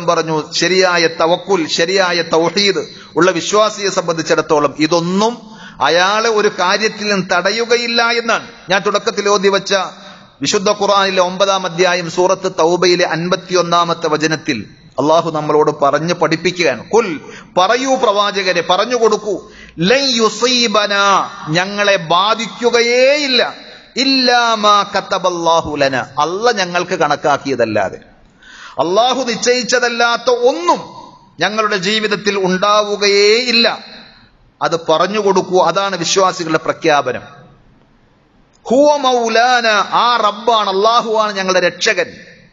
പറഞ്ഞു ശരിയായ തവക്കുൽ ശരിയായ തൗഹീദ് ഉള്ള വിശ്വാസിയെ സംബന്ധിച്ചിടത്തോളം ഇതൊന്നും അയാളെ ഒരു കാര്യത്തിൽ നിന്ന് തടയുകയില്ല എന്നാണ് ഞാൻ തുടക്കത്തിൽ ഓതി വെച്ച വിശുദ്ധ ഖുർആനിലെ ഒമ്പതാം അധ്യായം സൂറത്ത് തൗബയിലെ അൻപത്തിയൊന്നാമത്തെ വചനത്തിൽ അള്ളാഹു നമ്മളോട് പറഞ്ഞു പഠിപ്പിക്കുകയാണ് കുൽ പറയൂ പ്രവാചകരെ പറഞ്ഞു കൊടുക്കൂ ലൻ യുസീബന ഞങ്ങളെ ബാധിക്കുകയേയില്ല ഇല്ലാമാ കത്തബല്ലാഹു ലന അല്ല ഞങ്ങൾക്ക് കണക്കാക്കിയതല്ലാതെ അള്ളാഹു നിശ്ചയിച്ചതല്ലാത്ത ഒന്നും ഞങ്ങളുടെ ജീവിതത്തിൽ ഉണ്ടാവുകയേയില്ല അത് പറഞ്ഞു കൊടുക്കൂ അതാണ് വിശ്വാസികളുടെ പ്രഖ്യാപനം ഹുവ മൗലാന ആ റബ്ബാണ് അള്ളാഹുവാണ് ഞങ്ങളുടെ രക്ഷകൻ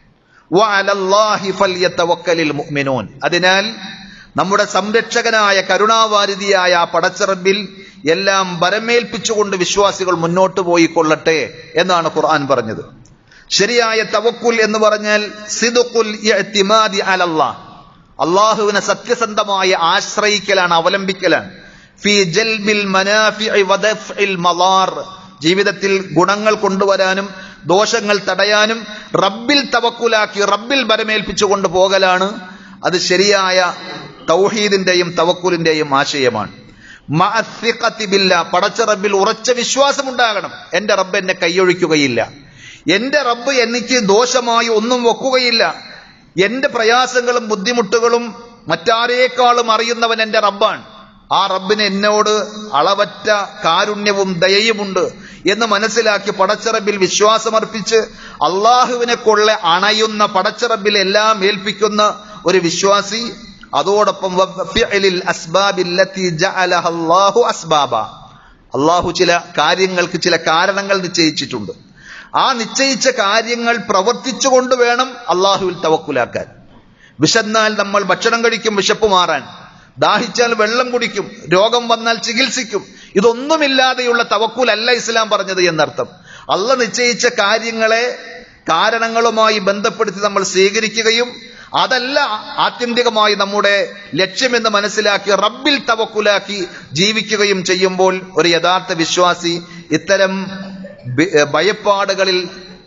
വഅലല്ലാഹി ഫല്യതവക്കലിൽ മുഅ്മിനൂൻ അതിനാൽ നമ്മുടെ സംരക്ഷകനായ കരുണാവാരിധിയായ ആ പടച്ചറബിൽ എല്ലാം ബരമേൽപ്പിച്ചുകൊണ്ട് വിശ്വാസികൾ മുന്നോട്ട് പോയി കൊള്ളട്ടെ എന്നാണ് ഖുർആൻ പറഞ്ഞത് ശരിയായ തവക്കുൽ എന്ന് പറഞ്ഞാൽ സിദുഖുൽ ഇഅ്തിമാദി അലല്ലാഹ് അള്ളാഹുവിനെ സത്യസന്ധമായി ആശ്രയിക്കലാണ് അവലംബിക്കലാണ് ഫി ജൽബിൽ മനാഫിഇ വദഫ്ഇൽ മളാർ ജീവിതത്തിൽ ഗുണങ്ങൾ കൊണ്ടുവരാനും ദോഷങ്ങൾ തടയാനും റബ്ബിൽ തവക്കുലാക്കി റബ്ബിൽ ബരമേൽപ്പിച്ചു കൊണ്ടുപോകലാണ് അത് ശരിയായ തൗഹീദിന്റെയും തവക്കുലിന്റെയും ആശയമാണ് മഅസ്സിഖത്തി ബില്ലാ പടച്ച റബ്ബിൽ ഉറച്ച വിശ്വാസമുണ്ടാകണം എന്റെ റബ്ബ് എന്നെ കൈയൊഴിക്കുകയില്ല എന്റെ റബ്ബ് എനിക്ക് ദോഷമായി ഒന്നും വെക്കുകയില്ല എന്റെ പ്രയാസങ്ങളും ബുദ്ധിമുട്ടുകളും മറ്റാരേക്കാളും അറിയുന്നവൻ എന്റെ റബ്ബാണ് ആ റബ്ബിന് എന്നോട് അളവറ്റ കാരുണ്യവും ദയയുമുണ്ട് എന്ന് മനസ്സിലാക്കി പടച്ചറബിൽ വിശ്വാസമർപ്പിച്ച് അള്ളാഹുവിനെ കൊള്ള അണയുന്ന പടച്ചറബിൽ എല്ലാം ഏൽപ്പിക്കുന്ന ഒരു വിശ്വാസി അതോടൊപ്പം വഫിഅലിൽ അസ്ബാബില്ലത്തി ജഅലഹ അല്ലാഹു അസ്ബാബ അള്ളാഹു ചില കാര്യങ്ങൾക്ക് ചില കാരണങ്ങൾ നിശ്ചയിച്ചിട്ടുണ്ട് ആ നിശ്ചയിച്ച കാര്യങ്ങൾ പ്രവർത്തിച്ചുകൊണ്ട് വേണം അള്ളാഹുവിൽ തവക്കുലാക്കാൻ വിശന്നാൽ നമ്മൾ ഭക്ഷണം കഴിക്കും വിശപ്പ് മാറാൻ ദാഹിച്ചാൽ വെള്ളം കുടിക്കും രോഗം വന്നാൽ ചികിത്സിക്കും ഇതൊന്നുമില്ലാതെയുള്ള തവക്കുലല്ല ഇസ്ലാം പറഞ്ഞത് എന്നർത്ഥം അല്ല നിശ്ചയിച്ച കാര്യങ്ങളെ കാരണങ്ങളുമായി ബന്ധപ്പെടുത്തി നമ്മൾ സ്വീകരിക്കുകയും അതല്ല ആത്യന്തികമായി നമ്മുടെ ലക്ഷ്യമെന്ന് മനസ്സിലാക്കി റബ്ബിൽ തവക്കുലാക്കി ജീവിക്കുകയും ചെയ്യുമ്പോൾ ഒരു യഥാർത്ഥ വിശ്വാസി ഇത്തരം ബി- ഭയപ്പാടുകളിൽ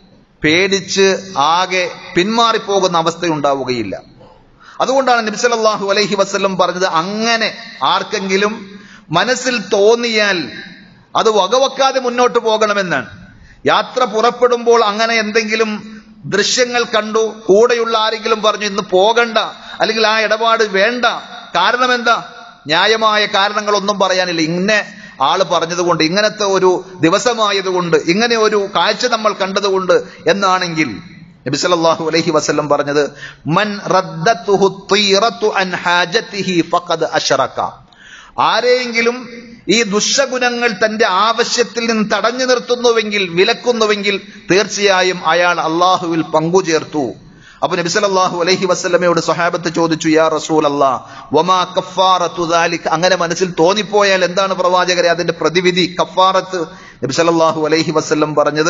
പേടിച്ച് ആകെ പിന്മാറിപ്പോകുന്ന അവസ്ഥയുണ്ടാവുകയില്ല അതുകൊണ്ടാണ് നബി സല്ലല്ലാഹു അലൈഹി വസല്ലം പറഞ്ഞത് അങ്ങനെ ആർക്കെങ്കിലും മനസ്സിൽ തോന്നിയാൽ അത് വകവെക്കാതെ മുന്നോട്ട് പോകണമെന്നാണ് യാത്ര പുറപ്പെടുമ്പോൾ അങ്ങനെ എന്തെങ്കിലും ദൃശ്യങ്ങൾ കണ്ടു കൂടെയുള്ള ആരെങ്കിലും പറഞ്ഞു ഇന്ന് പോകണ്ട അല്ലെങ്കിൽ ആ ഇടപാട് വേണ്ട കാരണം എന്താ ന്യായമായ കാരണങ്ങളൊന്നും പറയാനില്ല ഇന്ന ആള് പറഞ്ഞതുകൊണ്ട് ഇങ്ങനത്തെ ഒരു ദിവസമായതുകൊണ്ട് ഇങ്ങനെ ഒരു കാഴ്ച നമ്മൾ കണ്ടതുകൊണ്ട് എന്നാണെങ്കിൽ നബി സല്ലല്ലാഹു അലൈഹി വസല്ലം പറഞ്ഞത് മൻ റദ്ദത്തുഹു തീറത്തു അൻ ഹാജത്തിഹി ഫഖദ് അശറക ആരെയെങ്കിലും ഈ ദുഷ്ടഗുണങ്ങൾ തന്റെ ആവശ്യത്തിൽ നിന്ന് തടഞ്ഞു നിർത്തുന്നുവെങ്കിൽ വിലക്കുന്നുവെങ്കിൽ തീർച്ചയായും അയാൾ അള്ളാഹുവിൽ പങ്കുചേർത്തു അപ്പൊ നബി സല്ലല്ലാഹു അലൈഹി വസല്ലമയോട് സ്വഹാബത്ത് ചോദിച്ചു യാ റസൂൽ അല്ലാ വമാ കഫാറത്തു ദാലിക് അങ്ങനെ മനസ്സിൽ തോന്നിപ്പോയാൽ എന്താണ് പ്രവാചകരെ അതിന്റെ പ്രതിവിധി കഫാറത്ത് നബി സല്ലല്ലാഹു അലൈഹി വസല്ലം പറഞ്ഞത്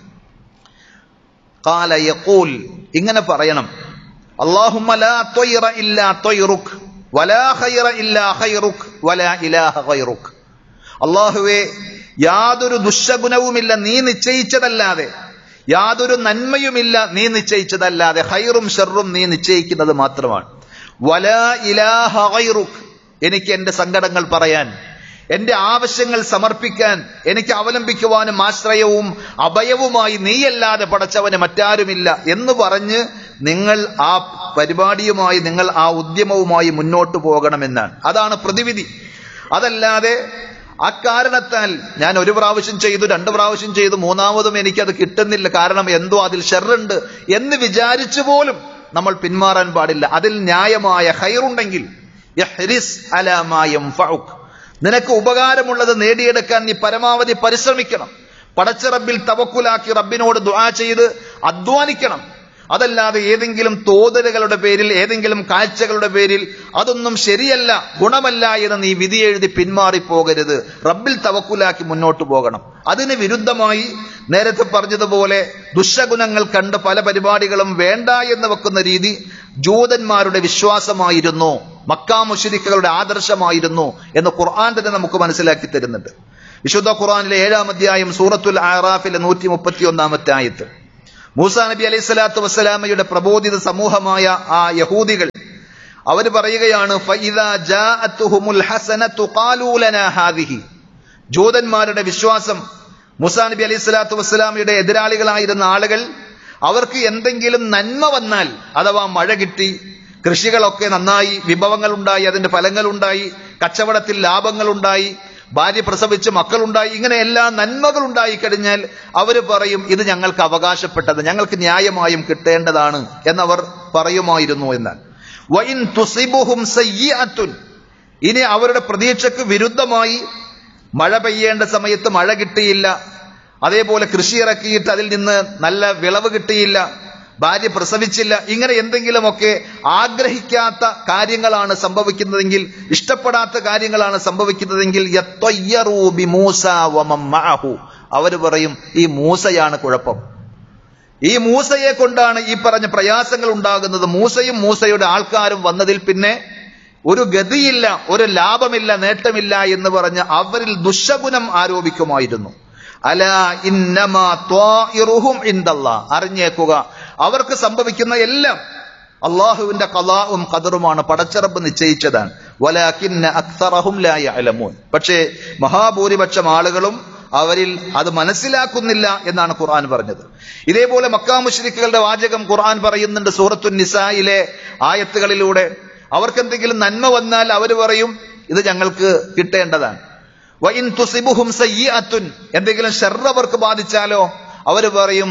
قال يقول ഇങ്ങനെ പറയണം اللهم لا طير الا طيرك ولا خير الا خيرك ولا اله غيرك അള്ളാഹുവേ യാതൊരു ദുശഗുണവുമില്ല നീ നിശ്ചയിച്ചതല്ലാതെ യാതൊരു നന്മയുമില്ല നീ നിശ്ചയിച്ചതല്ലാതെ ഹൈറും ഷെറും നീ നിശ്ചയിക്കുന്നത് മാത്രമാണ് വലാ ഇലാഹ ഗൈറുക് എനിക്ക് എന്റെ സങ്കടങ്ങൾ പറയാൻ എന്റെ ആവശ്യങ്ങൾ സമർപ്പിക്കാൻ എനിക്ക് അവലംബിക്കുവാനും ആശ്രയവും അഭയവുമായി നീയല്ലാതെ പടച്ചവന് മറ്റാരുമില്ല എന്ന് പറഞ്ഞ് നിങ്ങൾ ആ പരിപാടിയുമായി നിങ്ങൾ ആ ഉദ്യമവുമായി മുന്നോട്ട് പോകണമെന്നാണ് അതാണ് പ്രതിവിധി അതല്ലാതെ അക്കാരണത്താൽ ഞാൻ ഒരു പ്രാവശ്യം ചെയ്തു രണ്ട് പ്രാവശ്യം ചെയ്തു മൂന്നാമതും എനിക്കത് കിട്ടുന്നില്ല കാരണം എന്തോ അതിൽ ഷെറുണ്ട് എന്ന് വിചാരിച്ചു പോലും നമ്മൾ പിന്മാറാൻ പാടില്ല അതിൽ ന്യായമായ ഹൈറുണ്ടെങ്കിൽ യഹ്രിസ് അലാ മാ യൻഫഉക്. നിനക്ക് ഉപകാരമുള്ളത് നേടിയെടുക്കാൻ നീ പരമാവധി പരിശ്രമിക്കണം പടച്ച റബ്ബിൽ തവക്കുലാക്കി റബ്ബിനോട് ദുആ ചെയ്ത് അധ്വാനിക്കണം അതല്ലാതെ ഏതെങ്കിലും തോതലുകളുടെ പേരിൽ ഏതെങ്കിലും കാഴ്ചകളുടെ പേരിൽ അതൊന്നും ശരിയല്ല ഗുണമല്ല എന്ന് നീ വിധി എഴുതി പിന്മാറിപ്പോകരുത് റബ്ബിൽ തവക്കുലാക്കി മുന്നോട്ട് പോകണം അതിന് വിരുദ്ധമായി നേരത്തെ പറഞ്ഞതുപോലെ ദുശഗുണങ്ങൾ കണ്ട് പല പരിപാടികളും വേണ്ട എന്ന് വെക്കുന്ന രീതി ജൂതന്മാരുടെ വിശ്വാസമായിരുന്നു മക്കാ മുഷരിക്കുകളുടെ ആദർശമായിരുന്നു എന്ന് ഖുർആൻ തന്നെ നമുക്ക് മനസ്സിലാക്കി തരുന്നുണ്ട് വിശുദ്ധ ഖുർആനിലെ ഏഴാം അധ്യായം സൂറത്തുൽ ആറാഫിലെ നൂറ്റി മുപ്പത്തി ഒന്നാമത്തെ ആയത്ത് മൂസ നബി അലൈഹി സ്വലാത്തു വസ്സലാമയുടെ പ്രബോധിത സമൂഹമായ ആ യഹൂദികൾ അവർ പറയുകയാണ് "ഫഇദാ ജാഅത്തുഹുമുൽ ഹസനത്തു ഖാലൂ ലനാ ഹാദിഹി." ജൂതന്മാരുടെ വിശ്വാസം മുസാ നബി അലൈഹി സ്വലാത്തു വസ്സലാമിയുടെ എതിരാളികളായിരുന്ന ആളുകൾ അവർക്ക് എന്തെങ്കിലും നന്മ വന്നാൽ അഥവാ മഴ കിട്ടി കൃഷികളൊക്കെ നന്നായി വിഭവങ്ങൾ ഉണ്ടായി അതിന്റെ ഫലങ്ങൾ ഉണ്ടായി കച്ചവടത്തിൽ ലാഭങ്ങൾ ഉണ്ടായി ഭാര്യ പ്രസവിച്ച് മക്കളുണ്ടായി ഇങ്ങനെ എല്ലാ നന്മകൾ ഉണ്ടായി കഴിഞ്ഞാൽ അവർ പറയും ഇത് ഞങ്ങൾക്ക് അവകാശപ്പെട്ടത് ഞങ്ങൾക്ക് ന്യായമായും കിട്ടേണ്ടതാണ് എന്നവർ പറയുമായിരുന്നു എന്നാൽ വഇൻ തുസിബുഹും സയ്യിഅത്തുൻ ഇനി അവരുടെ പ്രതീക്ഷയ്ക്ക് വിരുദ്ധമായി മഴ പെയ്യേണ്ട സമയത്ത് മഴ കിട്ടിയില്ല അതേപോലെ കൃഷി ഇറക്കിയിട്ട് അതിൽ നിന്ന് നല്ല വിളവ് കിട്ടിയില്ല ഭാര്യ പ്രസവിച്ചില്ല ഇങ്ങനെ എന്തെങ്കിലുമൊക്കെ ആഗ്രഹിക്കാത്ത കാര്യങ്ങളാണ് സംഭവിക്കുന്നതെങ്കിൽ ഇഷ്ടപ്പെടാത്ത കാര്യങ്ങളാണ് സംഭവിക്കുന്നതെങ്കിൽ യത്വയ്യറൂ ബിമൂസ വമൻ മഅഹു. അവര് പറയും ഈ മൂസയാണ് കുഴപ്പം ഈ മൂസയെ കൊണ്ടാണ് ഈ പറഞ്ഞ പ്രയാസങ്ങൾ ഉണ്ടാകുന്നത് മൂസയും മൂസയുടെ ആൾക്കാരും വന്നതിൽ പിന്നെ ഒരു ഗതിയില്ല ഒരു ലാഭമില്ല നേട്ടമില്ല എന്ന് പറഞ്ഞ് അവരിൽ ദുശഗുണം ആരോപിക്കുമായിരുന്നു അല ഇന്നമാ ത്വാഇറുഹും ഇൻദല്ലാ അറിഞ്ഞേക്കുക അവർക്ക് സംഭവിക്കുന്ന എല്ലാം അള്ളാഹുവിന്റെ കലാവും കദറുമാണ് പടച്ചറബ് നിശ്ചയിച്ചതാണ് വലാകിന്ന അക്സറഹും ലാ യഅലമൂൻ പക്ഷേ മഹാഭൂരിപക്ഷം ആളുകളും അവരിൽ അത് മനസ്സിലാക്കുന്നില്ല എന്നാണ് ഖുർആൻ പറഞ്ഞത് ഇതേപോലെ മക്കാ മുശ്രിക്കുകളുടെ വാചകം ഖുർആൻ പറയുന്നുണ്ട് സൂറത്തു നിസായിലെ ആയത്തുകളിലൂടെ അവർക്ക് എന്തെങ്കിലും നന്മ വന്നാൽ അവർ പറയും ഇത് ഞങ്ങൾക്ക് കിട്ടേണ്ടതാണ് വഇൻ തുസിബുഹും സയ്യിഅത്തുൻ എന്തെങ്കിലും ഷർറ് അവർക്ക് ബാധിച്ചാലോ അവർ പറയും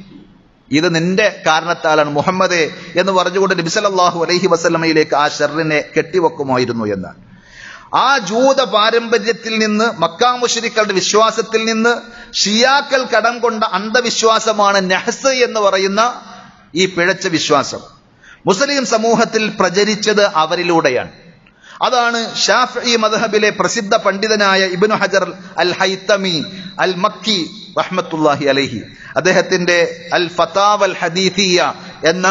ഇത് നിന്റെ കാരണത്താലാണ് മുഹമ്മദേ എന്ന് പറഞ്ഞുകൊണ്ട് നബി സല്ലല്ലാഹു അലൈഹി വസല്ലമയിലേക്ക് ആ ഷർറിനെ കെട്ടിവെക്കുമായിരുന്നു എന്നാണ് ആ ജൂത പാരമ്പര്യത്തിൽ നിന്ന് മക്കാ മുശ്രിക്കളുടെ വിശ്വാസത്തിൽ നിന്ന് ഷിയാക്കൾ കടം കൊണ്ട അന്ധവിശ്വാസമാണ് നെഹ്സ് എന്ന് പറയുന്ന ഈ പിഴച്ച വിശ്വാസം മുസ്ലിം സമൂഹത്തിൽ പ്രചരിച്ചത് അവരിലൂടെയാണ് അതാണ് ഷാഫി മദ്ഹബിലെ പ്രസിദ്ധ പണ്ഡിതനായ ഇബ്നു ഹജർ അൽ ഹൈത്തമി അൽ മക്കി റഹ്മത്തുല്ലാഹി അലൈഹി അദ്ദേഹത്തിന്റെ അൽ ഫതാവ് അൽ ഹദീസിയ എന്ന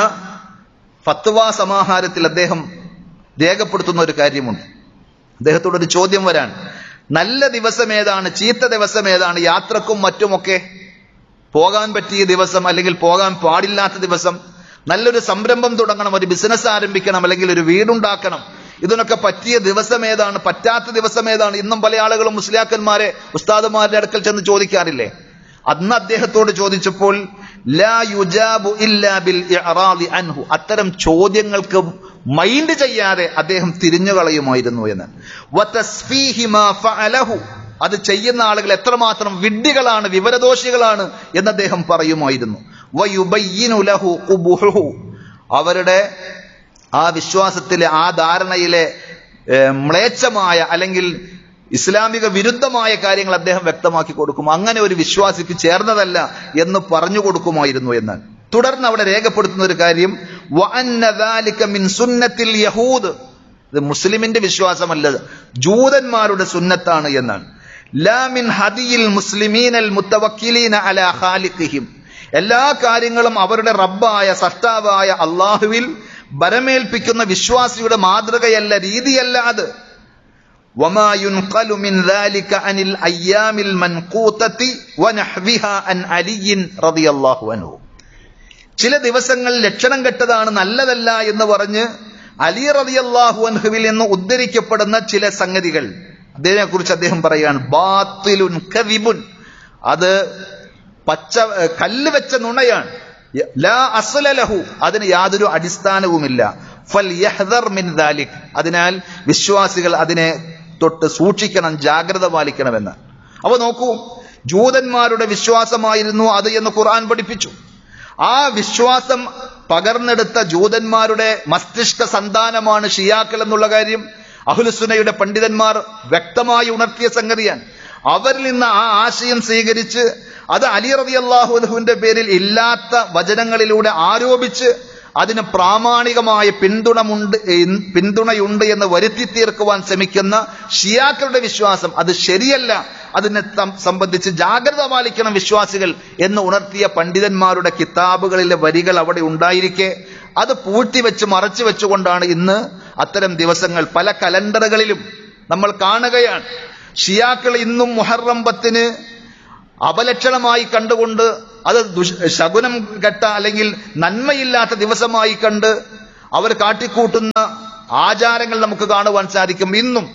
ഫത്വ സമാഹാരത്തിൽ അദ്ദേഹം രേഖപ്പെടുത്തുന്ന ഒരു കാര്യമുണ്ട് അദ്ദേഹത്തോട് ഒരു ചോദ്യം വരാൻ നല്ല ദിവസം ഏതാണ് ചീത്ത ദിവസം ഏതാണ് യാത്രക്കും മറ്റുമൊക്കെ പോകാൻ പറ്റിയ ദിവസം അല്ലെങ്കിൽ പോകാൻ പാടില്ലാത്ത ദിവസം നല്ലൊരു സംരംഭം തുടങ്ങണം ഒരു ബിസിനസ് ആരംഭിക്കണം അല്ലെങ്കിൽ ഒരു വീടുണ്ടാക്കണം ഇതിനൊക്കെ പറ്റിയ ദിവസം ഏതാണ് പറ്റാത്ത ദിവസം ഏതാണ് ഇന്നും പല ആളുകളും മുസ്ലിയാക്കന്മാരെ ഉസ്താദുമാരുടെ അടുക്കൽ ചെന്ന് ചോദിക്കാറില്ലേ അന്ന് അദ്ദേഹത്തോട് ചോദിച്ചപ്പോൾ ലാ യുജാബു ഇല്ലാ ബിൽ ഇഅറാദി അൻഹു അത്തരം ചോദ്യങ്ങൾക്ക് മൈൻഡ് ചെയ്യാതെ അദ്ദേഹം തിരിഞ്ഞു കളയുമായിരുന്നു എന്ന് വതസ്ഫീഹി മാ ഫഅലഹു അത് ചെയ്യുന്ന ആളുകൾ എത്രമാത്രം വിഡ്ഢികളാണ് വിവരദോഷികളാണ് എന്ന് അദ്ദേഹം പറയുമായിരുന്നു വയുബയ്യിനു ലഹു ഖുബുഹു അവരുടെ ആ വിശ്വാസത്തിലെ ആ ധാരണയിലെ ഏഹ്, മ്ലേച്ഛമായ അല്ലെങ്കിൽ ഇസ്ലാമിക വിരുദ്ധമായ കാര്യങ്ങൾ അദ്ദേഹം വ്യക്തമാക്കി കൊടുക്കും അങ്ങനെ ഒരു വിശ്വാസിക്ക് ചേർന്നതല്ല എന്ന് പറഞ്ഞു കൊടുക്കുമായിരുന്നു എന്ന് തുടർന്ന് അവിടെ രേഖപ്പെടുത്തുന്ന ഒരു കാര്യം വഅന്ന ദാലിക മിൻ സുന്നത്തിൽ യഹൂദ് ഇത് മുസ്ലിമിന്റെ വിശ്വാസമല്ല ജൂതന്മാരുടെ സുന്നത്താണ് എന്നാണ് ലാ മിൻ ഹദിയിൽ മുസ്ലിമീനൽ മുത്തവക്കിലീന അലാ ഖാലിഖിഹിം എല്ലാ കാര്യങ്ങളും അവരുടെ റബ്ബായ സഷ്ടാവായ അള്ളാഹുവിൽ ബരമേൽപ്പിക്കുന്ന വിശ്വാസിയുടെ മാതൃകയല്ല രീതിയല്ല അത് وما ينقل من ذلك عن الأيام المنقوطة ونحوها عن علي رضي الله عنه ചില ദിവസങ്ങൾ ലക്ഷണം കെട്ടതാണ് നല്ലതല്ല എന്ന് പറഞ്ഞ് അലി റളിയല്ലാഹു അൻഹുവിൽ നിന്ന് ഉദ്ധരിക്കപ്പെടുന്ന ചില സംഗതികൾ അതിനെ കുറിച്ച് അദ്ദേഹം പറയുകയാണ് ബാത്തിലുൻ കദിബുൻ അത് പച്ച കല്ല് വെച്ച നുണയാണ് ലാ അസ്ല ലഹു അതിന് യാതൊരു അടിസ്ഥാനവുമില്ല ഫൽ യഹ്ദർ മിൻ ദാലിക് അതിനാൽ വിശ്വാസികൾ അതിനെ തൊട്ട് സൂക്ഷിക്കണം ജാഗ്രത പാലിക്കണമെന്ന് അപ്പൊ നോക്കൂ ജൂതന്മാരുടെ വിശ്വാസമായിരുന്നു അത് എന്ന് ഖുർആൻ പഠിപ്പിച്ചു ആ വിശ്വാസം പകർന്നെടുത്ത ജൂതന്മാരുടെ മസ്തിഷ്ക സന്താനമാണ് ഷിയാക്കൾ എന്നുള്ള കാര്യം അഹുലുസുനയുടെ പണ്ഡിതന്മാർ വ്യക്തമായി ഉണർത്തിയ സംഗതിയാണ് അവരിൽ നിന്ന് ആ ആശയം സ്വീകരിച്ച് അത് അലി റബി അള്ളാഹുവിന്റെ പേരിൽ ഇല്ലാത്ത വചനങ്ങളിലൂടെ ആരോപിച്ച് അതിന് പ്രാമാണികമായ പിന്തുണമുണ്ട് എൻ- പിന്തുണയുണ്ട് എന്ന് വരുത്തി തീർക്കുവാൻ ശ്രമിക്കുന്ന ഷിയാക്കളുടെ വിശ്വാസം അത് ശരിയല്ല അതിനെ സം- സംബന്ധിച്ച് ജാഗ്രത പാലിക്കണം വിശ്വാസികൾ എന്ന് ഉണർത്തിയ പണ്ഡിതന്മാരുടെ കിതാബുകളിലെ വരികൾ അവിടെ ഉണ്ടായിരിക്കെ അത് പൂഴ്ത്തിവെച്ച് മറച്ചു വെച്ചുകൊണ്ടാണ് ഇന്ന് അത്തരം ദിവസങ്ങൾ പല കലണ്ടറുകളിലും നമ്മൾ കാണുകയാണ് ഷിയാക്കൾ ഇന്നും മുഹറം പത്തിന് അപലക്ഷണമായി കണ്ടുകൊണ്ട് അത് ദുഷ് ശകുനം കെട്ട അല്ലെങ്കിൽ നന്മയില്ലാത്ത ദിവസമായി കണ്ട് അവർ കാട്ടിക്കൂട്ടുന്ന ആചാരങ്ങൾ നമുക്ക് കാണുവാൻ സാധിക്കും ഇന്നും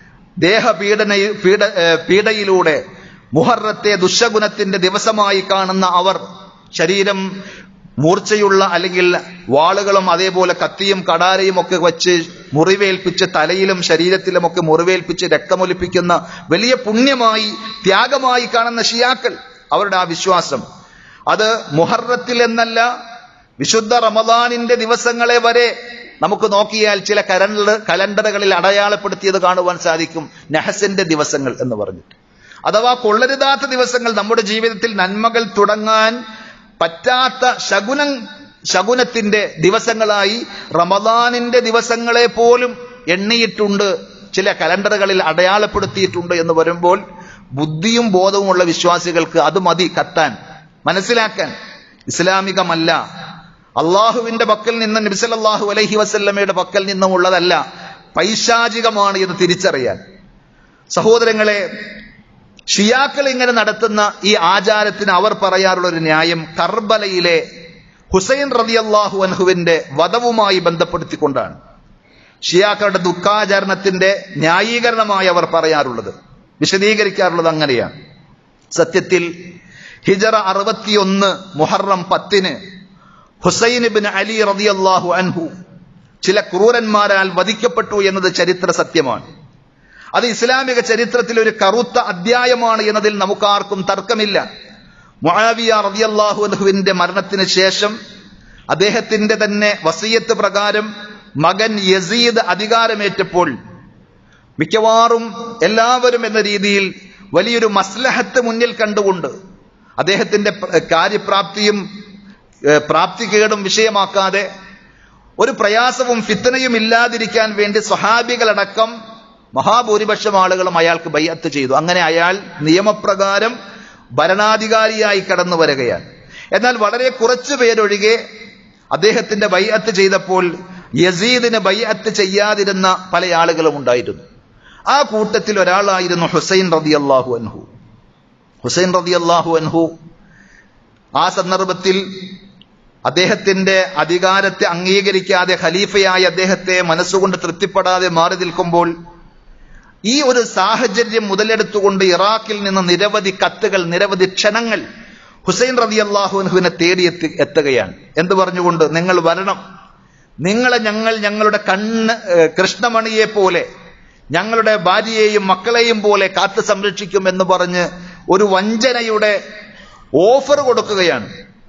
ദേഹപീഡന പീഡ ഏഹ് പീഡയിലൂടെ മുഹറത്തെ ദുശഗുണത്തിന്റെ ദിവസമായി കാണുന്ന അവർ ശരീരം മൂർച്ചയുള്ള അല്ലെങ്കിൽ വാളുകളും അതേപോലെ കത്തിയും കടാരയും ഒക്കെ വെച്ച് മുറിവേൽപ്പിച്ച് തലയിലും ശരീരത്തിലും ഒക്കെ മുറിവേൽപ്പിച്ച് രക്തമൊലിപ്പിക്കുന്ന വലിയ പുണ്യമായി ത്യാഗമായി കാണുന്ന ഷിയാക്കൾ അവരുടെ ആ വിശ്വാസം അത് മുഹറത്തിൽ എന്നല്ല വിശുദ്ധ റമദാനിന്റെ ദിവസങ്ങളെ വരെ നമുക്ക് നോക്കിയാൽ ചില കലണ്ടർ കലണ്ടറുകളിൽ അടയാളപ്പെടുത്തിയത് കാണുവാൻ സാധിക്കും നഹസിന്റെ ദിവസങ്ങൾ എന്ന് പറഞ്ഞിട്ട് അഥവാ കൊള്ളരുതാത്ത ദിവസങ്ങൾ നമ്മുടെ ജീവിതത്തിൽ നന്മകൾ തുടങ്ങാൻ പറ്റാത്ത ശകുനം ശകുനത്തിന്റെ ദിവസങ്ങളായി റമദാനിന്റെ ദിവസങ്ങളെ പോലും എണ്ണിയിട്ടുണ്ട് ചില കലണ്ടറുകളിൽ അടയാളപ്പെടുത്തിയിട്ടുണ്ട് എന്ന് വരുമ്പോൾ ബുദ്ധിയും ബോധവുമുള്ള വിശ്വാസികൾക്ക് അത് മതി കത്താൻ മനസ്സിലാക്കാൻ ഇസ്ലാമികമല്ല അള്ളാഹുവിന്റെ പക്കൽ നിന്ന് നബിസലല്ലാഹു അലൈഹി വസല്ലമയുടെ പക്കൽ നിന്നും ഉള്ളതല്ല പൈശാചികമാണ് എന്ന് തിരിച്ചറിയാൻ സഹോദരങ്ങളെ ഷിയാക്കൾ ഇങ്ങനെ നടത്തുന്ന ഈ ആചാരത്തിന് അവർ പറയാറുള്ള ഒരു ന്യായം കർബലയിലെ ഹുസൈൻ റതിയല്ലാഹു അൻഹുവിന്റെ വധവുമായി ബന്ധപ്പെടുത്തിക്കൊണ്ടാണ് ഷിയാക്കളുടെ ദുഃഖാചരണത്തിന്റെ ന്യായീകരണമായി അവർ പറയാറുള്ളത് വിശദീകരിക്കാറുള്ളത് അങ്ങനെയാണ് സത്യത്തിൽ ഹിജറ അറുപത്തിയൊന്ന് മുഹറം പത്തിന് ഹുസൈൻ ബിൻ അലി റതിയല്ലാഹു അൻഹു ചില ക്രൂരന്മാരാൽ വധിക്കപ്പെട്ടു എന്നത് ചരിത്ര സത്യമാണ് അത് ഇസ്ലാമിക ചരിത്രത്തിൽ ഒരു കറുത്ത അധ്യായമാണ് എന്നതിൽ നമുക്കാർക്കും തർക്കമില്ല മുആവിയ റളിയല്ലാഹു അൻഹുവിന്റെ മരണത്തിന് ശേഷം അദ്ദേഹത്തിന്റെ തന്നെ വസീയത്ത് പ്രകാരം മകൻ യസീദ് അധികാരമേറ്റപ്പോൾ മിക്കവാറും എല്ലാവരും എന്ന രീതിയിൽ വലിയൊരു മസ്ലഹത്ത് മുന്നിൽ കണ്ടുകൊണ്ട് അദ്ദേഹത്തിന്റെ പ്ര- കാര്യപ്രാപ്തിയും ഏഹ്, പ്രാപ്തികേടും വിഷയമാക്കാതെ ഒരു പ്രയാസവും ഫിത്തനയും ഇല്ലാതിരിക്കാൻ വേണ്ടി സ്വഹാബികളടക്കം മഹാഭൂരിപക്ഷം ആളുകളും അയാൾക്ക് ബയ്യത്ത് ചെയ്തു അങ്ങനെ അയാൾ നിയമപ്രകാരം ഭരണാധികാരിയായി കടന്നു വരികയാണ് എന്നാൽ വളരെ കുറച്ചു പേരൊഴികെ അദ്ദേഹത്തിന്റെ ബയ്യത്ത് ചെയ്തപ്പോൾ യസീദിന് ബയ്യത്ത് ചെയ്യാതിരുന്ന പല ആളുകളും ഉണ്ടായിരുന്നു ആ കൂട്ടത്തിൽ ഒരാളായിരുന്നു ഹുസൈൻ റതി അള്ളാഹു അൻഹു ഹുസൈൻ റതി അള്ളാഹു അൻഹു ആ സന്ദർഭത്തിൽ അദ്ദേഹത്തിന്റെ അധികാരത്തെ അംഗീകരിക്കാതെ ഖലീഫയായി അദ്ദേഹത്തെ മനസ്സുകൊണ്ട് തൃപ്തിപ്പെടാതെ മാറി നിൽക്കുമ്പോൾ ഈ ഒരു സാഹചര്യം മുതലെടുത്തുകൊണ്ട് ഇറാഖിൽ നിന്ന് നിരവധി കത്തുകൾ നിരവധി ക്ഷണങ്ങൾ ഹുസൈൻ റതി അള്ളാഹുവിനെ തേടിയെത്തി എത്തുകയാണ് എന്ത് പറഞ്ഞുകൊണ്ട് നിങ്ങൾ വരണം നിങ്ങളെ ഞങ്ങൾ ഞങ്ങളുടെ കണ്ണ് ഏഹ്, കൃഷ്ണമണിയെ പോലെ ഞങ്ങളുടെ ഭാര്യയെയും മക്കളെയും പോലെ കാത്തു സംരക്ഷിക്കും എന്ന് പറഞ്ഞ് ഒരു വഞ്ചനയുടെ ഓഫർ കൊടുക്കുകയാണ്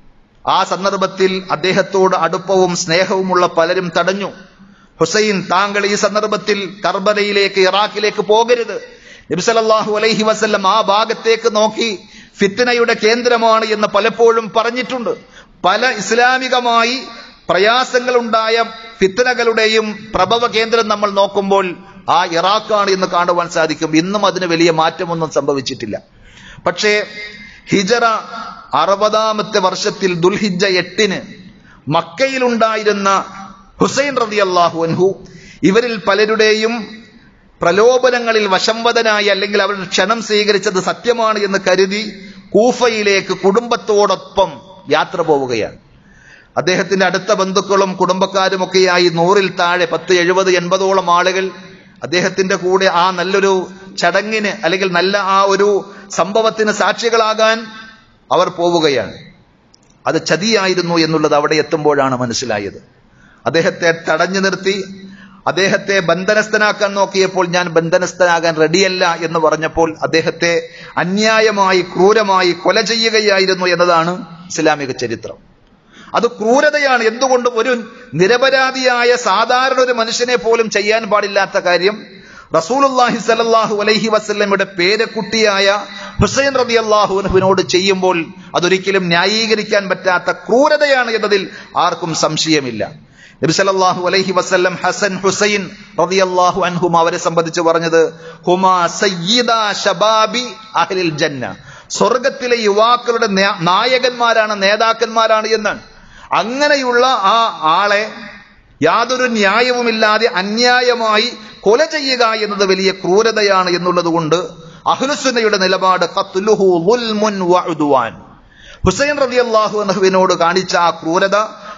ആ സന്ദർഭത്തിൽ അദ്ദേഹത്തോട് അടുപ്പവും സ്നേഹവുമുള്ള പലരും തടഞ്ഞു ഹുസൈൻ താങ്കൾ ഈ സന്ദർഭത്തിൽ കർബലയിലേക്ക് ഇറാഖിലേക്ക് പോകരുത് നബിസലല്ലാഹു അലൈഹി വസല്ലം ആ ഭാഗത്തേക്ക് നോക്കി ഫിത്തനയുടെ കേന്ദ്രമാണ് എന്ന് പലപ്പോഴും പറഞ്ഞിട്ടുണ്ട് പല ഇസ്ലാമികമായി പ്രയാസങ്ങളുണ്ടായ ഫിത്തനകളുടെയും പ്രഭവ കേന്ദ്രം നമ്മൾ നോക്കുമ്പോൾ ആ ഇറാഖാണ് എന്ന് കാണുവാൻ സാധിക്കും ഇന്നും അതിന് വലിയ മാറ്റമൊന്നും സംഭവിച്ചിട്ടില്ല പക്ഷേ ഹിജറ അറുപതാമത്തെ വർഷത്തിൽ ദുൽഹിജ എട്ടിന് മക്കയിലുണ്ടായിരുന്ന ഹുസൈൻ റതി അള്ളാഹു അൻഹു ഇവരിൽ പലരുടെയും പ്രലോഭനങ്ങളിൽ വശംവദനായി അല്ലെങ്കിൽ അവരുടെ ക്ഷണം സ്വീകരിച്ചത് സത്യമാണ് എന്ന് കരുതി കൂഫയിലേക്ക് കുടുംബത്തോടൊപ്പം യാത്ര പോവുകയാണ് അദ്ദേഹത്തിന്റെ അടുത്ത ബന്ധുക്കളും കുടുംബക്കാരും ഒക്കെയായി നൂറിൽ താഴെ പത്ത് എഴുപത് എൺപതോളം ആളുകൾ അദ്ദേഹത്തിന്റെ കൂടെ ആ നല്ലൊരു ചടങ്ങിന് അല്ലെങ്കിൽ നല്ല ആ ഒരു സംഭവത്തിന് സാക്ഷികളാകാൻ അവർ പോവുകയാണ് അത് ചതിയായിരുന്നു എന്നുള്ളത് അവിടെ എത്തുമ്പോഴാണ് മനസ്സിലായത് അദ്ദേഹത്തെ തടഞ്ഞു നിർത്തി അദ്ദേഹത്തെ ബന്ധനസ്ഥനാക്കാൻ നോക്കിയപ്പോൾ ഞാൻ ബന്ധനസ്ഥനാകാൻ റെഡിയല്ല എന്ന് പറഞ്ഞപ്പോൾ അദ്ദേഹത്തെ അന്യായമായി ക്രൂരമായി കൊല ചെയ്യുകയായിരുന്നു എന്നതാണ് ഇസ്ലാമിക ചരിത്രം അത് ക്രൂരതയാണ് എന്തുകൊണ്ടും ഒരു നിരപരാധിയായ സാധാരണ ഒരു മനുഷ്യനെ പോലും ചെയ്യാൻ പാടില്ലാത്ത കാര്യം റസൂലുല്ലാഹി സലല്ലാഹു അലൈഹി വസല്ലമയുടെ പേരക്കുട്ടിയായ ഹുസൈൻ റബി അള്ളാഹുവിനോട് ചെയ്യുമ്പോൾ അതൊരിക്കലും ന്യായീകരിക്കാൻ പറ്റാത്ത ക്രൂരതയാണ് എന്നതിൽ ആർക്കും സംശയമില്ല നബി സല്ലല്ലാഹു അലൈഹി വസല്ലം ഹസൻ ഹുസൈൻ റളിയല്ലാഹു അൻഹും അവരെ സംബന്ധിച്ച് പറഞ്ഞത് ഹുമാ സയ്യിദ ശബാബി അഹ്ലിൽ ജന്ന സ്വർഗത്തിലെ യുവാക്കളുടെ നേ- നായകന്മാരാണ് നേതാക്കന്മാരാണ് എന്നാണ് അങ്ങനെയുള്ള ആ ആളെ യാതൊരു ന്യായവുമില്ലാതെ അന്യായമായി കൊല ചെയ്യുക എന്നത് വലിയ ക്രൂരതയാണ് എന്നുള്ളത് കൊണ്ട് അഹ്ലുസുന്നയുടെ നിലപാട് ഖത്ലുഹു ളുൽമുൻ വഉദ്വാൻ ഹുസൈൻ റളിയല്ലാഹു അൻഹുവിനോട് കാണിച്ച ആ ക്രൂരത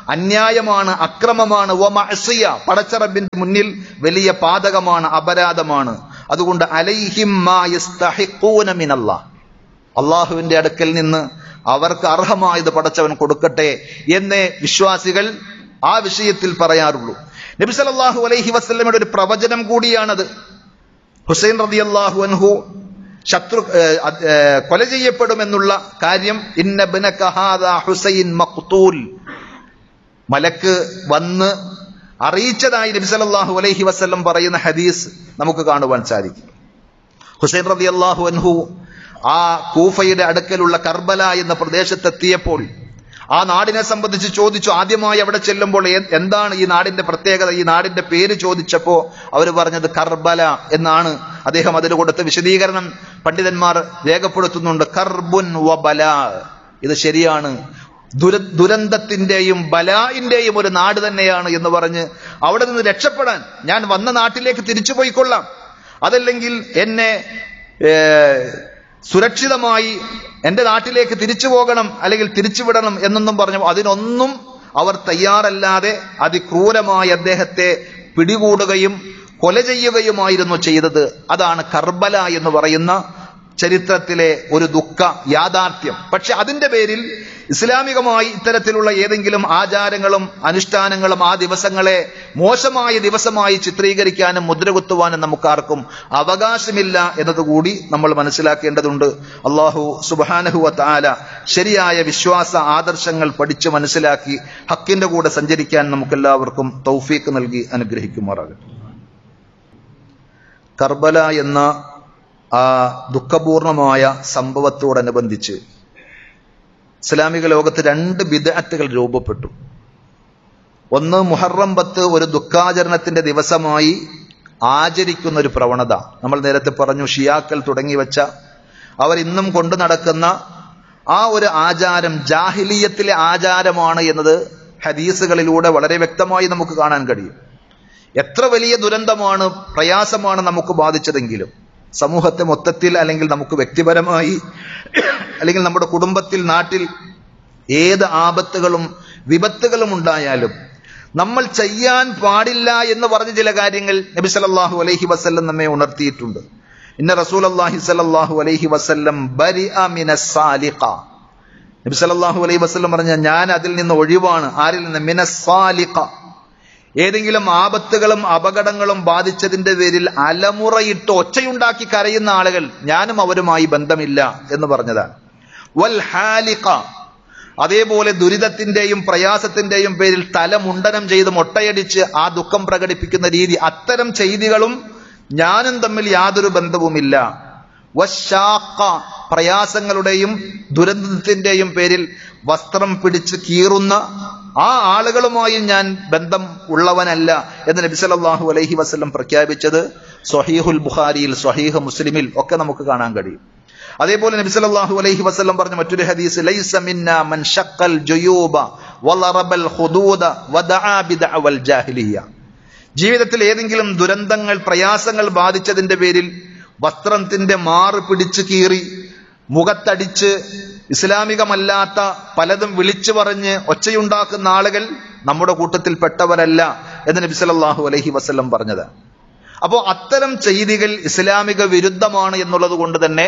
അന്യായമാണ് അക്രമമാണ് വ മഅസിയ പടച്ചറബിന്റെ മുന്നിൽ വലിയ പാതകമാണ് അപരാധമാണ് അതുകൊണ്ട് അലൈഹിം മാ യസ്തഹിഖൂന മിനല്ലാഹ് അള്ളാഹുവിന്റെ അടുക്കൽ നിന്ന് അവർക്ക് അർഹമായത് പടച്ചവൻ കൊടുക്കട്ടെ എന്നേ വിശ്വാസികൾ ആ വിഷയത്തിൽ പറയാറുള്ളൂ നബി സല്ലല്ലാഹു അലൈഹി വസല്ലമയുടെ ഒരു പ്രവചനം കൂടിയാണത് ഹുസൈൻ റളിയല്ലാഹു അൻഹു ശത്രു ഏഹ്, അത്, ഏഹ്, കൊല ചെയ്യപ്പെടുമെന്നുള്ള കാര്യം ഇന്ന ബിനക ഹാദാ ഹുസൈൻ മഖ്തൂൽ മലക്ക് വന്ന് അറിയിച്ചതായി നബി സല്ലല്ലാഹു അലൈഹി വസല്ലം പറയുന്ന ഹദീസ് നമുക്ക് കാണുവാൻ സാധിക്കും ഹുസൈൻ റളിയല്ലാഹു അൻഹു ആ കൂഫയുടെ അടുക്കലുള്ള കർബല എന്ന പ്രദേശത്തെത്തിയപ്പോൾ ആ നാടിനെ സംബന്ധിച്ച് ചോദിച്ചു ആദ്യമായി അവിടെ ചെല്ലുമ്പോൾ എ- എന്താണ് ഈ നാടിന്റെ പ്രത്യേകത ഈ നാടിന്റെ പേര് ചോദിച്ചപ്പോ അവർ പറഞ്ഞത് കർബല എന്നാണ് അദ്ദേഹം അതിന് കൊടുത്ത വിശദീകരണം പണ്ഡിതന്മാർ രേഖപ്പെടുത്തുന്നുണ്ട് കർബുൻ വബല ഇത് ശരിയാണ് ദുര ദുരന്തത്തിന്റെയും ബലായിന്റെയും ഒരു നാട് തന്നെയാണ് എന്ന് പറഞ്ഞ് അവിടെ നിന്ന് രക്ഷപ്പെടാൻ ഞാൻ വന്ന നാട്ടിലേക്ക് തിരിച്ചു പോയിക്കൊള്ളാം അതല്ലെങ്കിൽ എന്നെ ഏഹ്, സുരക്ഷിതമായി എന്റെ നാട്ടിലേക്ക് തിരിച്ചു പോകണം അല്ലെങ്കിൽ തിരിച്ചുവിടണം എന്നൊന്നും പറഞ്ഞു അതിനൊന്നും അവർ തയ്യാറല്ലാതെ അതിക്രൂരമായി അദ്ദേഹത്തെ പിടികൂടുകയും കൊല ചെയ്യുകയുമായിരുന്നു ചെയ്തത് അതാണ് കർബല എന്ന് പറയുന്ന ചരിത്രത്തിലെ ഒരു ദുഃഖ യാഥാർത്ഥ്യം പക്ഷെ അതിന്റെ പേരിൽ ഇസ്ലാമികമായി ഇത്തരത്തിലുള്ള ഏതെങ്കിലും ആചാരങ്ങളും അനുഷ്ഠാനങ്ങളും ആ ദിവസങ്ങളെ മോശമായ ദിവസമായി ചിത്രീകരിക്കാനും മുദ്രകുത്തുവാനും നമുക്കാർക്കും അവകാശമില്ല എന്നതുകൂടി നമ്മൾ മനസ്സിലാക്കേണ്ടതുണ്ട് അള്ളാഹു സുബാനഹുവ താല ശരിയായ വിശ്വാസ ആദർശങ്ങൾ പഠിച്ച് മനസ്സിലാക്കി ഹക്കിന്റെ കൂടെ സഞ്ചരിക്കാൻ നമുക്കെല്ലാവർക്കും തൗഫീക്ക് നൽകി അനുഗ്രഹിക്കുമാറാകട്ടെ കർബല എന്ന ആ ദുഃഖപൂർണമായ സംഭവത്തോടനുബന്ധിച്ച് ഇസ്ലാമിക ലോകത്ത് രണ്ട് ബിദഅത്തുകൾ രൂപപ്പെട്ടു ഒന്ന് മുഹറം പത്ത് ഒരു ദുഃഖാചരണത്തിന്റെ ദിവസമായി ആചരിക്കുന്ന ഒരു പ്രവണത നമ്മൾ നേരത്തെ പറഞ്ഞു ഷിയാക്കൾ തുടങ്ങി വെച്ച അവർ ഇന്നും കൊണ്ടു നടക്കുന്ന ആ ഒരു ആചാരം ജാഹിലീയത്തിലെ ആചാരമാണ് എന്നത് ഹദീസുകളിലൂടെ വളരെ വ്യക്തമായി നമുക്ക് കാണാൻ കഴിയും എത്ര വലിയ ദുരന്തമാണ് പ്രയാസമാണ് നമുക്ക് ബാധിച്ചതെങ്കിലും സമൂഹത്തെ മൊത്തത്തിൽ അല്ലെങ്കിൽ നമുക്ക് വ്യക്തിപരമായി അല്ലെങ്കിൽ നമ്മുടെ കുടുംബത്തിൽ നാട്ടിൽ ഏത് ആപത്തുകളും വിപത്തുകളും ഉണ്ടായാലും നമ്മൾ ചെയ്യാൻ പാടില്ല എന്ന് പറഞ്ഞ ചില കാര്യങ്ങൾ നബി സല്ലല്ലാഹു അലൈഹി വസല്ലം നമ്മെ ഉണർത്തിയിട്ടുണ്ട് ഇന്ന റസൂൽ അള്ളാഹി സല്ലല്ലാഹു അലൈഹി വസല്ലം ബരിഅ മിനസ് സാലിഖ നബി സല്ലല്ലാഹു അലൈഹി വസല്ലം പറഞ്ഞ ഞാൻ അതിൽ നിന്ന് ഒഴിവാണ് ആരിൽ നിന്ന് മിനസ് സാലിഖ ഏതെങ്കിലും ആപത്തുകളും അപകടങ്ങളും ബാധിച്ചതിന്റെ പേരിൽ അലമുറയിട്ട് ഒച്ചയുണ്ടാക്കി കരയുന്ന ആളുകൾ ഞാനും അവരുമായി ബന്ധമില്ല എന്ന് പറഞ്ഞതാണ് വൽ ഹാലിഖ അതേപോലെ ദുരിതത്തിന്റെയും പ്രയാസത്തിന്റെയും പേരിൽ തല മുണ്ടനം ചെയ്ത് മൊട്ടയടിച്ച് ആ ദുഃഖം പ്രകടിപ്പിക്കുന്ന രീതി അത്തരം ചെയ്തികളും ഞാനും തമ്മിൽ യാതൊരു ബന്ധവുമില്ല വശാഖ പ്രയാസങ്ങളുടെയും ദുരന്തത്തിന്റെയും പേരിൽ വസ്ത്രം പിടിച്ച് കീറുന്ന ആ ആളുകളുമായി ഞാൻ ബന്ധം ഉള്ളവനല്ല എന്ന് നബി സല്ലല്ലാഹു അലൈഹി വസല്ലം പ്രഖ്യാപിച്ചത് സ്വഹീഹുൽ ബുഖാരിയിൽ സ്വഹീഹ് മുസ്ലിമിൽ ഒക്കെ നമുക്ക് കാണാൻ കഴിയും അതേപോലെ നബി സല്ലല്ലാഹു അലൈഹി വസല്ലം പറഞ്ഞ മറ്റൊരു ഹദീസ് ലൈസ മിന്ന മൻ ഷഖൽ ജുയൂബ വളറബൽ ഖുദൂദ വദആ ബിദഅവൽ ജാഹിലിയ്യ ജീവിതത്തിൽ ഏതെങ്കിലും ദുരന്തങ്ങൾ പ്രയാസങ്ങൾ ബാധിച്ചതിന്റെ പേരിൽ വസ്ത്രത്തിന്റെ മാറ് പിടിച്ചു കീറി മുഖത്തടിച്ച് ഇസ്ലാമികമല്ലാത്ത പലതും വിളിച്ചു പറഞ്ഞ് ഒച്ചയുണ്ടാക്കുന്ന ആളുകൾ നമ്മുടെ കൂട്ടത്തിൽ പെട്ടവരല്ല എന്ന് നബി സല്ലല്ലാഹു അലൈഹി വസല്ലം പറഞ്ഞത് അപ്പോൾ അത്തരം ചെയ്തികൾ ഇസ്ലാമിക വിരുദ്ധമാണ് എന്നുള്ളത് കൊണ്ട് തന്നെ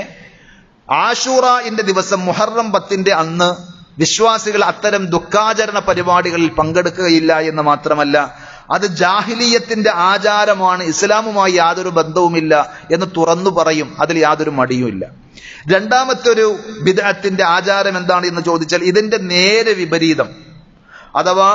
ആഷൂറന്റെ ദിവസം മുഹറം പത്തിന്റെ അന്ന് വിശ്വാസികൾ അത്തരം ദുഃഖാചരണ പരിപാടികളിൽ പങ്കെടുക്കുകയില്ല എന്ന് മാത്രമല്ല അത് ജാഹിലീയത്തിന്റെ ആചാരമാണ് ഇസ്ലാമുമായി യാതൊരു ബന്ധവുമില്ല എന്ന് തുറന്നു പറയും അതിൽ യാതൊരു മടിയുമില്ല രണ്ടാമത്തെ ഒരു ബിദഅത്തിന്റെ ആചാരം എന്താണ് എന്ന് ചോദിച്ചാൽ ഇതിന്റെ നേരെ വിപരീതം അഥവാ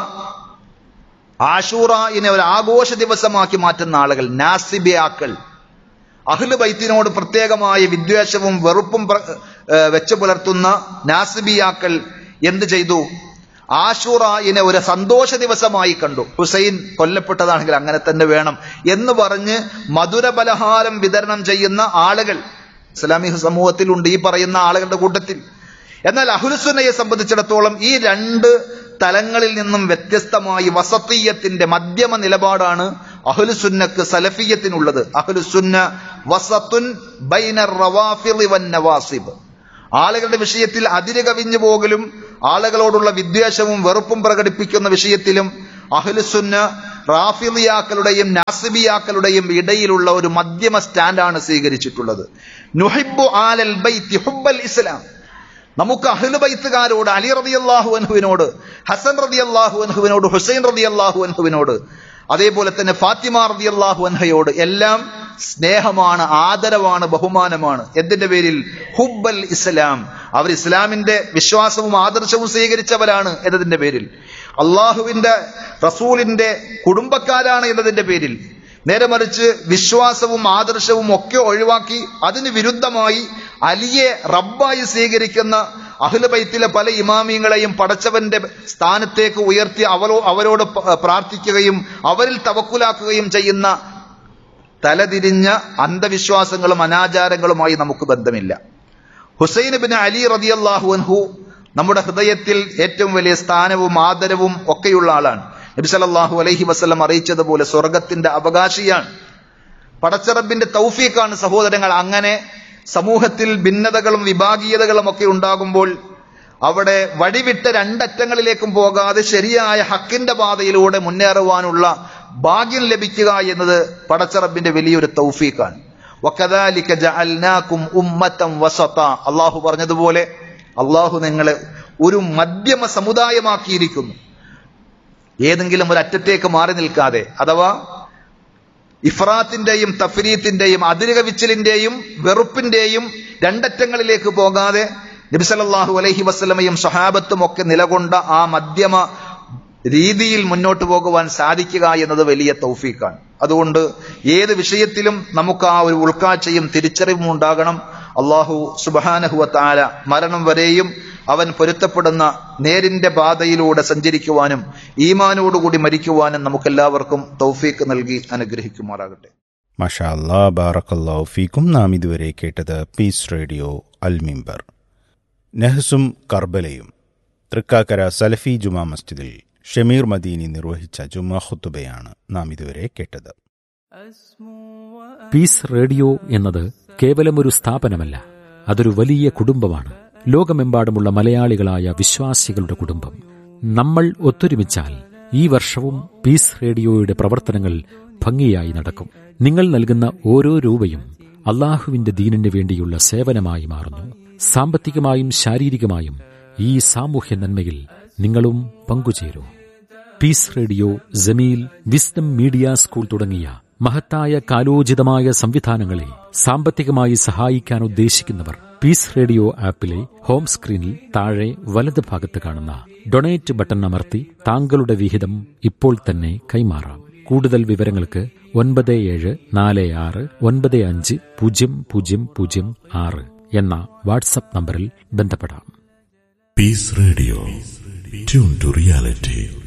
ആഷൂറയിനെ ഒരു ആഘോഷ ദിവസമാക്കി മാറ്റുന്ന ആളുകൾ നാസിബിയാക്കൾ അഹ്ലു ബൈത്തിനോട് പ്രത്യേകമായ വിദ്വേഷവും വെറുപ്പും പ്ര- ഏഹ് വെച്ചു പുലർത്തുന്ന നാസിബിയാക്കൾ എന്ത് ചെയ്തു ആഷൂറയിനെ ഒരു സന്തോഷ ദിവസമായി കണ്ടു ഹുസൈൻ കൊല്ലപ്പെട്ടതാണെങ്കിൽ അങ്ങനെ തന്നെ വേണം എന്ന് പറഞ്ഞ് മധുര പലഹാരം വിതരണം ചെയ്യുന്ന ആളുകൾ ഇസ്ലാമിക സമൂഹത്തിലുണ്ട് ഈ പറയുന്ന ആളുകളുടെ കൂട്ടത്തിൽ എന്നാൽ അഹുലുസുന്നയെ സംബന്ധിച്ചിടത്തോളം ഈ രണ്ട് തലങ്ങളിൽ നിന്നും വ്യത്യസ്തമായി വസത്തീയത്തിന്റെ മധ്യമ നിലപാടാണ് അഹുലുസുന്നക്ക് സലഫിയത്തിനുള്ളത് അഹുലുസുന്ന വസത്തുൻ ബൈന റവാഫിളി വൻ നവാസിബ് ആളുകളുടെ വിഷയത്തിൽ അതിര് കവിഞ്ഞു പോകലും ആളുകളോടുള്ള വിദ്വേഷവും വെറുപ്പും പ്രകടിപ്പിക്കുന്ന വിഷയത്തിലും അഹ്ലുസുന്ന റാഫിലിയാക്കളുടെയും നാസിബിയാക്കളുടെയും ഇടയിലുള്ള ഒരു മധ്യമ സ്റ്റാൻഡാണ് സ്വീകരിച്ചിട്ടുള്ളത് നുഹിബു ആലൽ ബൈത്തി ഹുബ്ബൽ ഇസ്ലാം നമുക്ക് അഹ്ലു ബൈത്തുകാരോട് അലി റതി അള്ളാഹു അൻഹുവിനോട് ഹസൻ റതി അള്ളാഹു അൻഹുവിനോട് ഹുസൈൻ റതി അള്ളാഹു അൻഹുവിനോട് അതേപോലെ തന്നെ ഫാത്തിമ റതി അള്ളാഹു അൻഹയോട് എല്ലാം സ്നേഹമാണ് ആദരവാണ് ബഹുമാനമാണ് എന്തിന്റെ പേരിൽ ഹുബ്ബൽ ഇസ്ലാം അവർ ഇസ്ലാമിന്റെ വിശ്വാസവും ആദർശവും സ്വീകരിച്ചവരാണ് എന്നതിന്റെ പേരിൽ അള്ളാഹുവിന്റെ റസൂലിന്റെ കുടുംബക്കാരാണ് എന്നതിന്റെ പേരിൽ നേരെ മറിച്ച് വിശ്വാസവും ആദർശവും ഒക്കെ ഒഴിവാക്കി അതിന് വിരുദ്ധമായി അലിയെ റബ്ബായി സ്വീകരിക്കുന്ന അഹ്ലബൈത്തിലെ പല ഇമാമിയങ്ങളെയും പടച്ചവന്റെ സ്ഥാനത്തേക്ക് ഉയർത്തി അവരോ അവരോട് പ- പ്രാർത്ഥിക്കുകയും അവരിൽ തവക്കുലാക്കുകയും ചെയ്യുന്ന തലതിരിഞ്ഞ അന്ധവിശ്വാസങ്ങളും അനാചാരങ്ങളുമായി നമുക്ക് ബന്ധമില്ല ഹുസൈൻ ബിൻ അലി റതിയല്ലാഹു അൻഹു നമ്മുടെ ഹൃദയത്തിൽ ഏറ്റവും വലിയ സ്ഥാനവും ആദരവും ഒക്കെയുള്ള ആളാണ് നബി സല്ലല്ലാഹു അലൈഹി വസല്ലം അറിയിച്ചതുപോലെ സ്വർഗത്തിന്റെ അവകാശിയാണ് പടച്ചറബിന്റെ തൗഫീഖാണ് സഹോദരങ്ങൾ അങ്ങനെ സമൂഹത്തിൽ ഭിന്നതകളും വിഭാഗീയതകളും ഒക്കെ ഉണ്ടാകുമ്പോൾ അവിടെ വഴിവിട്ട രണ്ടറ്റങ്ങളിലേക്കും പോകാതെ ശരിയായ ഹക്കിന്റെ പാതയിലൂടെ മുന്നേറുവാനുള്ള ഭാഗ്യം ലഭിക്കുക എന്നത് പടച്ചറബിന്റെ വലിയൊരു തൗഫീഖാണ് വക്കദാലിക ജഅൽനാകും ഉമ്മത്തം വസത അള്ളാഹു പറഞ്ഞതുപോലെ അള്ളാഹു നിങ്ങളെ ഒരു മധ്യമ സമുദായമാക്കിയിരിക്കുന്നു ഏതെങ്കിലും ഒരു അറ്റത്തേക്ക് മാറി നിൽക്കാതെ അഥവാ ഇഫ്രാത്തിന്റെയും തഫ്രീത്തിന്റെയും അതിരുകവിച്ചലിന്റെയും വെറുപ്പിന്റെയും രണ്ടറ്റങ്ങളിലേക്ക് പോകാതെ നബിസലല്ലാഹു അലൈഹി വസ്ലമയും സഹാബത്തും ഒക്കെ നിലകൊണ്ട ആ മധ്യമ രീതിയിൽ മുന്നോട്ട് പോകുവാൻ സാധിക്കുക എന്നത് വലിയ തൗഫീഖാണ് അതുകൊണ്ട് ഏത് വിഷയത്തിലും നമുക്ക് ആ ഒരു ഉൾക്കാഴ്ചയും തിരിച്ചറിവും ഉണ്ടാകണം അള്ളാഹു സുബാനഹുവ താല മരണം വരെയും അവൻ പൊരുത്തപ്പെടുന്ന നേരിന്റെ പാതയിലൂടെ സഞ്ചരിക്കുവാനും ഈമാനോടുകൂടി മരിക്കുവാനും നമുക്കെല്ലാവർക്കും തൗഫീഖ് നൽകി അനുഗ്രഹിക്കുമാറാകട്ടെ മഷാ അല്ലാ ബാറക്കല്ലാഹു ഫീക്കും നാം ഇതുവരെ കേട്ടത് പീസ് റേഡിയോ അൽമിംബർ നെഹ്സും കർബലയും തൃക്കാക്കര സലഫി ജുമാ മസ്ജിദിൽ ഷമീർ മദീനി നിർവഹിച്ച ജുമാ ഖുത്തുബയാണ് നാം ഇതുവരെ കേട്ടത് പീസ് റേഡിയോ എന്നത് കേവലം ഒരു സ്ഥാപനമല്ല അതൊരു വലിയ കുടുംബമാണ് ലോകമെമ്പാടുമുള്ള മലയാളികളായ വിശ്വാസികളുടെ കുടുംബം നമ്മൾ ഒത്തൊരുമിച്ചാൽ ഈ വർഷവും പീസ് റേഡിയോയുടെ പ്രവർത്തനങ്ങൾ ഭംഗിയായി നടക്കും നിങ്ങൾ നൽകുന്ന ഓരോ രൂപയും അള്ളാഹുവിന്റെ ദീനിന് വേണ്ടിയുള്ള സേവനമായി മാറുന്നു സാമ്പത്തികമായും ശാരീരികമായും ഈ സാമൂഹ്യ നന്മയിൽ നിങ്ങളും പങ്കുചേരൂ peace radio Jameel wisdom media school തുടങ്ങിയ മഹത്തായ കാലോചിതമായ സംവിധാനങ്ങളെ സാമ്പത്തികമായി സഹായിക്കാൻ ഉദ്ദേശിക്കുന്നവർ പീസ് റേഡിയോ ആപ്പിലെ ഹോം സ്ക്രീനിൽ താഴെ വലത് ഭാഗത്ത് കാണുന്ന ഡൊണേറ്റ് ബട്ടൺ അമർത്തി താങ്കളുടെ വിഹിതം ഇപ്പോൾ തന്നെ കൈമാറാം കൂടുതൽ വിവരങ്ങൾക്ക് ഒൻപത് ഏഴ് നാല് ആറ് ഒൻപത് അഞ്ച് പൂജ്യം പൂജ്യം പൂജ്യം ആറ് എന്ന വാട്സപ്പ് നമ്പറിൽ ബന്ധപ്പെടാം Peace Radio. Tune to reality.